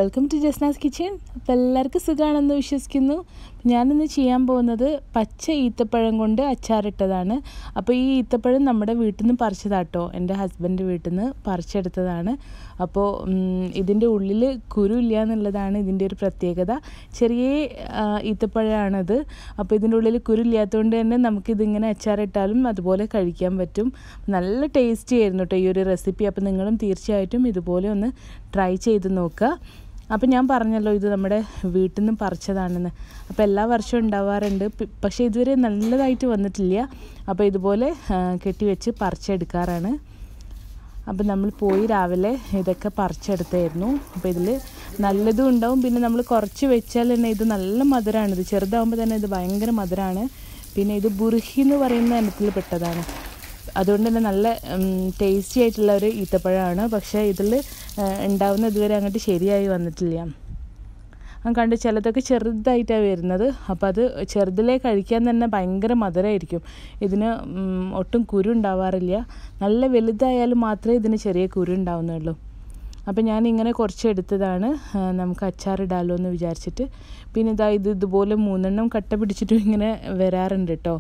welcome to Jasna's kitchen അപ്പോൾ എല്ലാവർക്കും സുഖമാണെന്ന് വിശ്വസിക്കുന്നു ഞാനിന്ന് ചെയ്യാൻ പോകുന്നത് പച്ച ഈത്തപ്പഴം കൊണ്ട് അച്ചാറിട്ടതാണ് അപ്പോൾ ഈ ഈത്തപ്പഴം നമ്മുടെ വീട്ടിൽ നിന്ന് പറിച്ചതാട്ടോ എൻ്റെ ഹസ്ബൻഡ് വീട്ടിൽ നിന്ന് പറിച്ചെടുത്തതാണ് അപ്പോൾ ഇതിൻ്റെ ഉള്ളിൽ കുരു ഇല്ല എന്നുള്ളതാണ് ഇതിൻ്റെ ഒരു പ്രത്യേകത ചെറിയ ആ, ഈത്തപ്പഴമാണിത് അപ്പോൾ ഇതിൻ്റെ ഉള്ളിൽ കുരു ഇല്ലാത്തതുകൊണ്ട് തന്നെ നമുക്കിതിങ്ങനെ അച്ചാറിട്ടാലും അതുപോലെ കഴിക്കാൻ പറ്റും നല്ല ടേസ്റ്റി ആയിരുന്നു കേട്ടോ ഈ ഒരു റെസിപ്പി അപ്പോൾ നിങ്ങളും തീർച്ചയായിട്ടും ഇതുപോലെ ഒന്ന് ട്രൈ ചെയ്ത് നോക്കുക അപ്പോൾ ഞാൻ പറഞ്ഞല്ലോ ഇത് നമ്മുടെ വീട്ടിൽ നിന്ന് പറിച്ചതാണെന്ന് അപ്പോൾ എല്ലാ വർഷവും ഉണ്ടാവാറുണ്ട് പി- പക്ഷേ ഇതുവരെ നല്ലതായിട്ട് വന്നിട്ടില്ല അപ്പോൾ ഇതുപോലെ ആ, കെട്ടിവെച്ച് പറിച്ചെടുക്കാറാണ് അപ്പം നമ്മൾ പോയി രാവിലെ ഇതൊക്കെ പറിച്ചെടുത്തായിരുന്നു അപ്പോൾ ഇതിൽ നല്ലതും ഉണ്ടാവും പിന്നെ നമ്മൾ കുറച്ച് വെച്ചാൽ തന്നെ ഇത് നല്ല മധുരമാണ് ഇത് ചെറുതാകുമ്പോൾ തന്നെ ഇത് ഭയങ്കര മധുരമാണ് പിന്നെ ഇത് ബുർഹി എന്ന് പറയുന്ന ഇനത്തിൽ പെട്ടതാണ് അതുകൊണ്ട് തന്നെ നല്ല ടേസ്റ്റി ആയിട്ടുള്ള ഒരു ഈത്തപ്പഴമാണ് പക്ഷേ ഇതിൽ ഉണ്ടാവുന്ന ഇതുവരെ അങ്ങോട്ട് ശരിയായി വന്നിട്ടില്ല ഞാൻ കണ്ട് ചിലതൊക്കെ ചെറുതായിട്ടാണ് വരുന്നത് അപ്പോൾ അത് ചെറുതിലേ കഴിക്കാൻ തന്നെ ഭയങ്കര മധുരമായിരിക്കും ഇതിന് ഉം, ഒട്ടും കുരു ഉണ്ടാവാറില്ല നല്ല വലുതായാലും മാത്രമേ ഇതിന് ചെറിയ കുരു ഉണ്ടാവുന്നുള്ളൂ അപ്പോൾ ഞാൻ ഇങ്ങനെ കുറച്ച് എടുത്തതാണ് ആ, നമുക്ക് അച്ചാറിടാലോ എന്ന് വിചാരിച്ചിട്ട് പിന്നെ ഇതാ ഇത് ഇതുപോലെ മൂന്നെണ്ണം കട്ട പിടിച്ചിട്ടും ഇങ്ങനെ വരാറുണ്ട് കേട്ടോ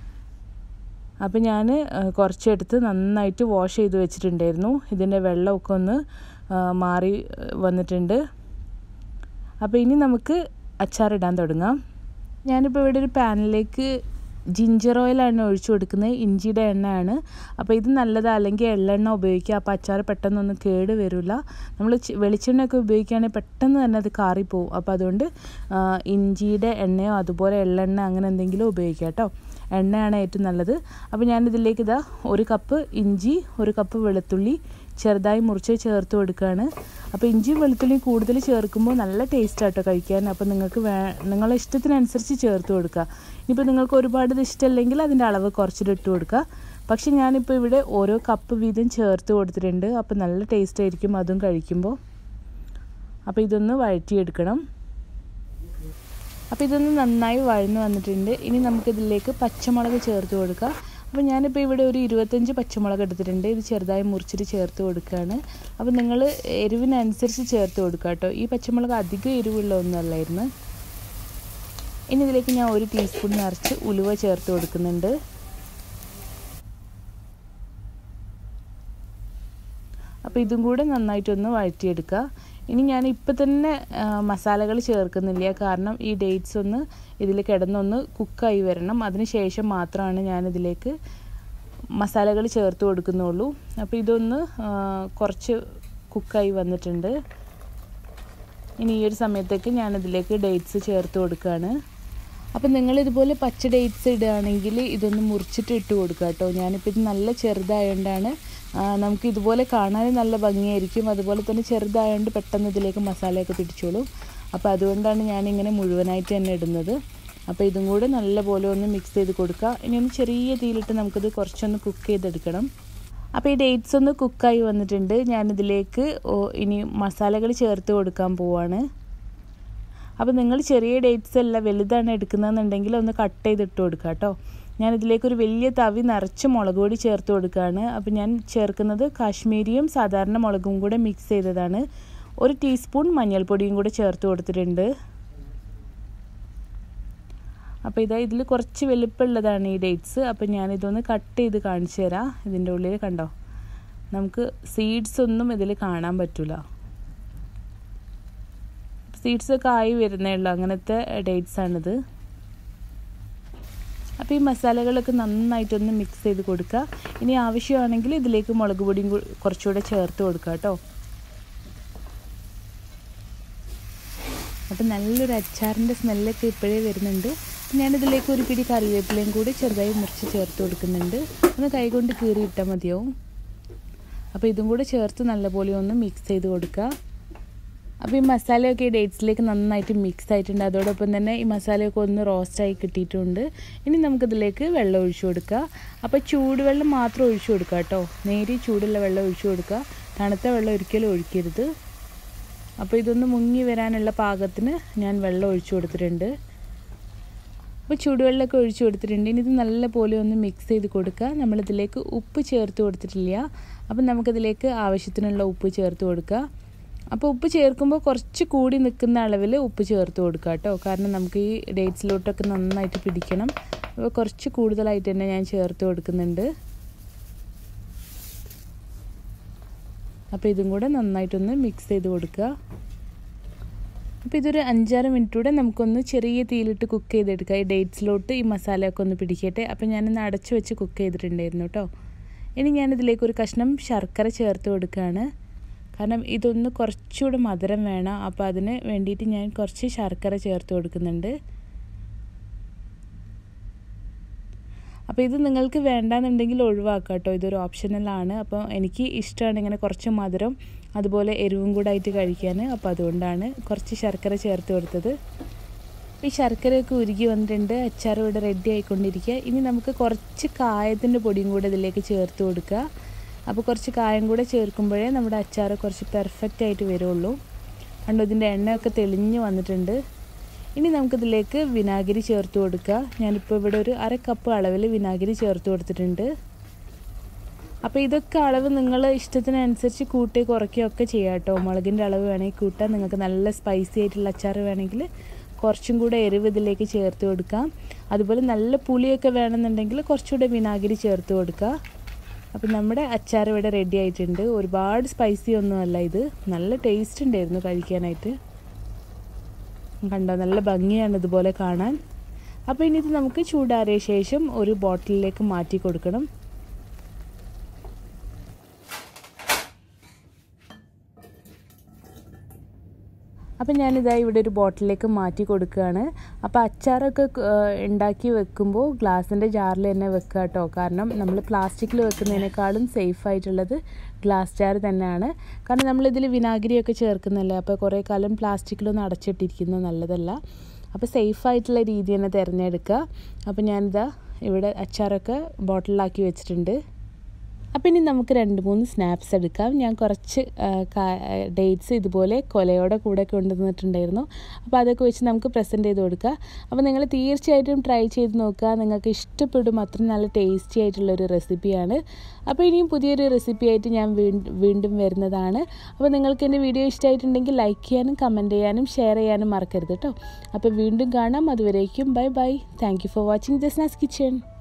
അപ്പോൾ ഞാൻ കുറച്ചെടുത്ത് നന്നായിട്ട് വാഷ് ചെയ്ത് വെച്ചിട്ടുണ്ടായിരുന്നു ഇതിൻ്റെ വെള്ളമൊക്കെ ഒന്ന് ആ, മാറി ആ, വന്നിട്ടുണ്ട് അപ്പോൾ ഇനി നമുക്ക് അച്ചാറിടാൻ തുടങ്ങാം ഞാനിപ്പോൾ ഇവിടെ ഒരു പാനിലേക്ക് ജിഞ്ചർ ഓയിലാണ് ഒഴിച്ചു കൊടുക്കുന്നത് ഇഞ്ചിയുടെ എണ്ണയാണ് അപ്പോൾ ഇത് നല്ലതാണ് അല്ലെങ്കിൽ എള്ളെണ്ണ ഉപയോഗിക്കുക അപ്പോൾ അച്ചാർ പെട്ടെന്നൊന്നും കേട് വരില്ല നമ്മൾ ചി- വെളിച്ചെണ്ണയൊക്കെ ഉപയോഗിക്കുകയാണെങ്കിൽ പെട്ടെന്ന് തന്നെ അത് കാറിപ്പോവും അപ്പോൾ അതുകൊണ്ട് ആ, ഇഞ്ചിയുടെ എണ്ണയോ അതുപോലെ എള്ളെണ്ണ അങ്ങനെ എന്തെങ്കിലും ഉപയോഗിക്കാം കേട്ടോ എണ്ണയാണ് ഏറ്റവും നല്ലത് അപ്പോൾ ഞാനിതിലേക്ക് ഇതാ ഒരു കപ്പ് ഇഞ്ചി ഒരു കപ്പ് വെളുത്തുള്ളി ചെറുതായി മുറിച്ച് ചേർത്ത് കൊടുക്കുകയാണ് അപ്പോൾ ഇഞ്ചിയും വെളുത്തുള്ളിയും കൂടുതൽ ചേർക്കുമ്പോൾ നല്ല ടേസ്റ്റ് ആട്ടോ കഴിക്കാൻ അപ്പോൾ നിങ്ങൾക്ക് വേ നിങ്ങളെ ഇഷ്ടത്തിനനുസരിച്ച് ചേർത്ത് കൊടുക്കുക ഇനിയിപ്പോൾ നിങ്ങൾക്ക് ഒരുപാട് ഇത് ഇഷ്ടമല്ലെങ്കിൽ അതിൻ്റെ അളവ് കുറച്ചിട്ട് ഇട്ട് കൊടുക്കുക പക്ഷേ ഞാനിപ്പോൾ ഇവിടെ ഓരോ കപ്പ് വീതം ചേർത്ത് കൊടുത്തിട്ടുണ്ട് അപ്പോൾ നല്ല ടേസ്റ്റ് ആയിരിക്കും അതും കഴിക്കുമ്പോൾ അപ്പോൾ ഇതൊന്ന് വഴറ്റിയെടുക്കണം അപ്പോൾ ഇതൊന്ന് നന്നായി വഴന്നു വന്നിട്ടുണ്ട് ഇനി നമുക്കിതിലേക്ക് പച്ചമുളക് ചേർത്ത് കൊടുക്കാം അപ്പോൾ ഞാനിപ്പോൾ ഇവിടെ ഒരു ഇരുപത്തഞ്ച് പച്ചമുളക് എടുത്തിട്ടുണ്ട് ഇത് ചെറുതായി മുറിച്ചിട്ട് ചേർത്ത് കൊടുക്കുകയാണ് അപ്പോൾ നിങ്ങൾ എരിവിനനുസരിച്ച് ചേർത്ത് കൊടുക്കുക കേട്ടോ ഈ പച്ചമുളക് അധികം എരിവുള്ള ഒന്നല്ലായിരുന്നു ഇനി ഇതിലേക്ക് ഞാൻ ഒരു ടീസ്പൂൺ നിറച്ച് ഉലുവ ചേർത്ത് കൊടുക്കുന്നുണ്ട് അപ്പോൾ ഇതും കൂടെ നന്നായിട്ടൊന്ന് വഴറ്റിയെടുക്കുക ഇനി ഞാൻ ഇപ്പം തന്നെ മസാലകൾ ചേർക്കുന്നില്ല കാരണം ഈ ഡേറ്റ്സ് ഒന്ന് ഇതിൽ കിടന്നൊന്ന് കുക്കായി വരണം അതിന് ശേഷം മാത്രമാണ് ഞാനിതിലേക്ക് മസാലകൾ ചേർത്ത് കൊടുക്കുന്നുള്ളൂ അപ്പോൾ ഇതൊന്ന് ആ, കുറച്ച് കുക്കായി വന്നിട്ടുണ്ട് ഇനി ഈ ഒരു സമയത്തേക്ക് ഞാനിതിലേക്ക് ഡേറ്റ്സ് ചേർത്ത് കൊടുക്കുകയാണ് അപ്പം നിങ്ങളിതുപോലെ പച്ച ഡേറ്റ്സ് ഇടുകയാണെങ്കിൽ ഇതൊന്ന് മുറിച്ചിട്ട് ഇട്ട് കൊടുക്കുക കേട്ടോ ഞാനിപ്പോൾ ഇത് നല്ല ചെറുതായതുകൊണ്ടാണ് ആ, നമുക്ക് ഇതുപോലെ കാണാനും നല്ല ഭംഗിയായിരിക്കും അതുപോലെ തന്നെ ചെറുതായതുകൊണ്ട് പെട്ടെന്ന് ഇതിലേക്ക് മസാലയൊക്കെ പിടിച്ചോളും അപ്പോൾ അതുകൊണ്ടാണ് ഞാനിങ്ങനെ മുഴുവനായിട്ട് തന്നെ ഇടുന്നത് അപ്പോൾ ഇതും കൂടെ നല്ലപോലെ ഒന്ന് മിക്സ് ചെയ്ത് കൊടുക്കുക ഇനി ഒന്ന് ചെറിയ തീയിലിട്ട് നമുക്കിത് കുറച്ചൊന്ന് കുക്ക് ചെയ്തെടുക്കണം അപ്പോൾ ഈ ഡേറ്റ്സ് ഒന്ന് കുക്കായി വന്നിട്ടുണ്ട് ഞാനിതിലേക്ക് ഓ- ഇനി മസാലകൾ ചേർത്ത് കൊടുക്കാൻ പോവാണ് അപ്പോൾ നിങ്ങൾ ചെറിയ ഡേറ്റ്സ് അല്ല വലുതാണ് എടുക്കുന്നതെന്നുണ്ടെങ്കിൽ ഒന്ന് കട്ട് ചെയ്തിട്ട് കൊടുക്കുക കേട്ടോ ഞാൻ ഇതിലേക്ക് ഒരു വലിയ തവി നിറച്ച് മുളക് പൊടി ചേർത്ത് കൊടുക്കുകയാണ് അപ്പോൾ ഞാൻ ചേർക്കുന്നത് കാശ്മീരിയും സാധാരണ മുളകും കൂടെ മിക്സ് ചെയ്തതാണ് ഒരു ടീസ്പൂൺ മഞ്ഞൾപ്പൊടിയും കൂടെ ചേർത്ത് കൊടുത്തിട്ടുണ്ട് അപ്പോൾ ഇതാ ഇതിൽ കുറച്ച് വലുപ്പമുള്ളതാണ് ഈ ഡേറ്റ്സ് അപ്പോൾ ഞാനിതൊന്ന് കട്ട് ചെയ്ത് കാണിച്ചു തരാം ഇതിൻ്റെ ഉള്ളിൽ കണ്ടോ നമുക്ക് സീഡ്സ് ഒന്നും ഇതിൽ കാണാൻ പറ്റില്ല സീഡ്സ് ഒക്കെ ആയി വരുന്നേ ഉള്ളൂ അങ്ങനത്തെ ഡേറ്റ്സ് ആണിത് അപ്പോൾ ഈ മസാലകളൊക്കെ നന്നായിട്ടൊന്ന് മിക്സ് ചെയ്ത് കൊടുക്കുക ഇനി ആവശ്യമാണെങ്കിൽ ഇതിലേക്ക് മുളക് പൊടിയും കൂ- കുറച്ചുകൂടെ ചേർത്ത് കൊടുക്കുക കേട്ടോ അപ്പം നല്ലൊരു അച്ചാറിൻ്റെ സ്മെല്ലൊക്കെ ഇപ്പോഴേ വരുന്നുണ്ട് ഞാനിതിലേക്ക് ഒരു പിടി കറിവേപ്പിലയും കൂടി ചെറുതായി മുറിച്ച് ചേർത്ത് കൊടുക്കുന്നുണ്ട് ഒന്ന് കൈകൊണ്ട് കീറിയിട്ടാൽ മതിയാവും അപ്പോൾ ഇതും കൂടെ ചേർത്ത് നല്ലപോലെ ഒന്ന് മിക്സ് ചെയ്ത് കൊടുക്കുക അപ്പോൾ ഈ മസാലയൊക്കെ ഈ ഡേറ്റ്സിലേക്ക് നന്നായിട്ട് മിക്സ് ആയിട്ടുണ്ട് അതോടൊപ്പം തന്നെ ഈ മസാലയൊക്കെ ഒന്ന് റോസ്റ്റായി കിട്ടിയിട്ടുണ്ട് ഇനി നമുക്കിതിലേക്ക് വെള്ളം ഒഴിച്ചു കൊടുക്കുക അപ്പോൾ ചൂടുവെള്ളം മാത്രം ഒഴിച്ചു കൊടുക്കുക കേട്ടോ നേരി ചൂടുള്ള വെള്ളം ഒഴിച്ചു കൊടുക്കുക തണുത്ത വെള്ളം ഒരിക്കലും ഒഴിക്കരുത് അപ്പോൾ ഇതൊന്ന് മുങ്ങി വരാനുള്ള പാകത്തിന് ഞാൻ വെള്ളം ഒഴിച്ചു കൊടുത്തിട്ടുണ്ട് അപ്പോൾ ചൂടുവെള്ളമൊക്കെ ഒഴിച്ചു കൊടുത്തിട്ടുണ്ട് ഇനി ഇത് നല്ലപോലെ ഒന്ന് മിക്സ് ചെയ്ത് കൊടുക്കുക നമ്മളിതിലേക്ക് ഉപ്പ് ചേർത്ത് കൊടുത്തിട്ടില്ല അപ്പം നമുക്കിതിലേക്ക് ആവശ്യത്തിനുള്ള ഉപ്പ് ചേർത്ത് കൊടുക്കുക അപ്പോൾ ഉപ്പ് ചേർക്കുമ്പോൾ കുറച്ച് കൂടി നിൽക്കുന്ന അളവിൽ ഉപ്പ് ചേർത്ത് കൊടുക്കുക കേട്ടോ കാരണം നമുക്ക് ഈ ഡേറ്റ്സിലോട്ടൊക്കെ നന്നായിട്ട് പിടിക്കണം അപ്പോൾ കുറച്ച് കൂടുതലായിട്ട് തന്നെ ഞാൻ ചേർത്ത് കൊടുക്കുന്നുണ്ട് അപ്പോൾ ഇതും കൂടെ നന്നായിട്ടൊന്ന് മിക്സ് ചെയ്ത് കൊടുക്കുക അപ്പോൾ ഇതൊരു അഞ്ചാറ് മിനിറ്റ് കൂടെ നമുക്കൊന്ന് ചെറിയ തീയിലിട്ട് കുക്ക് ചെയ്തെടുക്കുക ഈ ഡേറ്റ്സിലോട്ട് ഈ മസാലയൊക്കെ ഒന്ന് പിടിക്കട്ടെ അപ്പോൾ ഞാനൊന്ന് അടച്ചു വെച്ച് കുക്ക് ചെയ്തിട്ടുണ്ടായിരുന്നു കേട്ടോ ഇനി ഞാനിതിലേക്ക് ഒരു കഷ്ണം ശർക്കര ചേർത്ത് കൊടുക്കുകയാണ് കാരണം ഇതൊന്ന് കുറച്ചുകൂടെ മധുരം വേണം അപ്പോൾ അതിന് വേണ്ടിയിട്ട് ഞാൻ കുറച്ച് ശർക്കര ചേർത്ത് കൊടുക്കുന്നുണ്ട് അപ്പോൾ ഇത് നിങ്ങൾക്ക് വേണ്ടാന്നുണ്ടെങ്കിൽ ഒഴിവാക്കാം കേട്ടോ ഇതൊരു ഓപ്ഷണലാണ് അപ്പോൾ എനിക്ക് ഇഷ്ടമാണ് ഇങ്ങനെ കുറച്ച് മധുരം അതുപോലെ എരിവും കൂടെ ആയിട്ട് കഴിക്കാൻ അപ്പോൾ അതുകൊണ്ടാണ് കുറച്ച് ശർക്കര ചേർത്ത് കൊടുത്തത് ഈ ശർക്കരയൊക്കെ ഉരുകി വന്നിട്ടുണ്ട് അച്ചാർ ഇവിടെ റെഡി ആയിക്കൊണ്ടിരിക്കുക ഇനി നമുക്ക് കുറച്ച് കായത്തിൻ്റെ പൊടിയും കൂടെ ഇതിലേക്ക് ചേർത്ത് കൊടുക്കുക അപ്പോൾ കുറച്ച് കായം കൂടെ ചേർക്കുമ്പോഴേ നമ്മുടെ അച്ചാർ കുറച്ച് പെർഫെക്റ്റ് ആയിട്ട് വരുള്ളൂ കണ്ടോ ഇതിൻ്റെ എണ്ണയൊക്കെ തെളിഞ്ഞ് വന്നിട്ടുണ്ട് ഇനി നമുക്കിതിലേക്ക് വിനാഗിരി ചേർത്ത് കൊടുക്കുക ഞാനിപ്പോൾ ഇവിടെ ഒരു അര കപ്പ് അളവിൽ വിനാഗിരി ചേർത്ത് കൊടുത്തിട്ടുണ്ട് അപ്പോൾ ഇതൊക്കെ അളവ് നിങ്ങൾ ഇഷ്ടത്തിനനുസരിച്ച് കൂട്ടി കുറയ്ക്കുകയൊക്കെ ചെയ്യാം കേട്ടോ മുളകിൻ്റെ അളവ് വേണമെങ്കിൽ കൂട്ടാം നിങ്ങൾക്ക് നല്ല സ്പൈസി ആയിട്ടുള്ള അച്ചാർ വേണമെങ്കിൽ കുറച്ചും കൂടെ എരിവ് ഇതിലേക്ക് ചേർത്ത് കൊടുക്കാം അതുപോലെ നല്ല പുളിയൊക്കെ വേണമെന്നുണ്ടെങ്കിൽ കുറച്ചുകൂടെ വിനാഗിരി ചേർത്ത് കൊടുക്കുക അപ്പം നമ്മുടെ അച്ചാർ ഇവിടെ റെഡി ആയിട്ടുണ്ട് ഒരുപാട് സ്പൈസി ഒന്നുമല്ല ഇത് നല്ല ടേസ്റ്റ് ഉണ്ടായിരുന്നു കഴിക്കാനായിട്ട് കണ്ടോ നല്ല ഭംഗിയാണ് ഇതുപോലെ കാണാൻ അപ്പോൾ ഇനി ഇത് നമുക്ക് ചൂടാറിയ ശേഷം ഒരു ബോട്ടിലിലേക്ക് മാറ്റി കൊടുക്കണം അപ്പം ഞാനിതാ ഇവിടെ ഒരു ബോട്ടിലേക്ക് മാറ്റി കൊടുക്കുകയാണ് അപ്പോൾ അച്ചാറൊക്കെ ഉണ്ടാക്കി വെക്കുമ്പോൾ ഗ്ലാസിൻ്റെ ജാറിൽ തന്നെ വെക്കുക കേട്ടോ കാരണം നമ്മൾ പ്ലാസ്റ്റിക്കിൽ വെക്കുന്നതിനേക്കാളും സേഫ് ആയിട്ടുള്ളത് ഗ്ലാസ് ജാർ തന്നെയാണ് കാരണം നമ്മളിതിൽ വിനാഗിരിയൊക്കെ ചേർക്കുന്നില്ലേ അപ്പോൾ കുറേ കാലം പ്ലാസ്റ്റിക്കിലൊന്നും അടച്ചിട്ടിരിക്കുന്നത് നല്ലതല്ല അപ്പോൾ സേഫ് ആയിട്ടുള്ള രീതി തന്നെ തിരഞ്ഞെടുക്കുക അപ്പോൾ ഞാനിതാ ഇവിടെ അച്ചാറൊക്കെ ബോട്ടിലാക്കി വെച്ചിട്ടുണ്ട് അപ്പോൾ ഇനി നമുക്ക് രണ്ട് മൂന്ന് സ്നാപ്സ് എടുക്കാം ഞാൻ കുറച്ച് ഡേറ്റ്സ് ഇതുപോലെ കൊലയോടെ കൂടെ കൊണ്ടുവന്നിട്ടുണ്ടായിരുന്നു അപ്പോൾ അതൊക്കെ വെച്ച് നമുക്ക് പ്രസൻറ്റ് ചെയ്ത് കൊടുക്കുക അപ്പോൾ നിങ്ങൾ തീർച്ചയായിട്ടും ട്രൈ ചെയ്ത് നോക്കുക നിങ്ങൾക്ക് ഇഷ്ടപ്പെടും അത്രയും നല്ല ടേസ്റ്റി ആയിട്ടുള്ളൊരു റെസിപ്പിയാണ് അപ്പോൾ ഇനിയും പുതിയൊരു റെസിപ്പി ആയിട്ട് ഞാൻ വീണ്ടും വരുന്നതാണ് അപ്പോൾ നിങ്ങൾക്ക് എൻ്റെ വീഡിയോ ഇഷ്ടമായിട്ടുണ്ടെങ്കിൽ ലൈക്ക് ചെയ്യാനും കമൻറ്റ് ചെയ്യാനും ഷെയർ ചെയ്യാനും മറക്കരുത് കേട്ടോ അപ്പോൾ വീണ്ടും കാണാം അതുവരേക്കും bye bye thank you for watching Jasna's kitchen